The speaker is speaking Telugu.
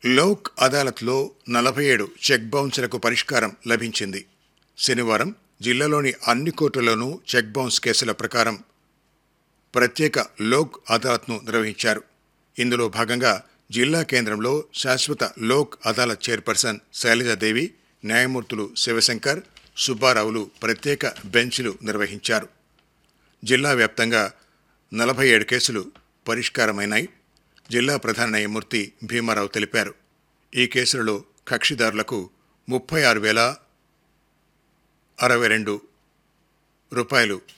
లోక్ అదాలత్లో నలభై ఏడు చెక్ బౌన్స్లకు పరిష్కారం లభించింది శనివారం జిల్లాలోని అన్ని కోర్టుల్లోనూ చెక్ బౌన్స్ కేసుల ప్రకారం ప్రత్యేక లోక్ అదాలత్ను నిర్వహించారు ఇందులో భాగంగా జిల్లా కేంద్రంలో శాశ్వత లోక్ అదాలత్ చైర్పర్సన్ శైలజాదేవి న్యాయమూర్తులు శివశంకర్ సుబ్బారావులు ప్రత్యేక బెంచ్లు నిర్వహించారు జిల్లా వ్యాప్తంగా నలభై ఏడు కేసులు పరిష్కారమైనాయి జిల్లా ప్రధాన న్యాయమూర్తి భీమారావు తెలిపారు ఈ కేసులలో కక్షిదారులకు ముప్పై ఆరు వేల అరవై రెండు రూపాయలు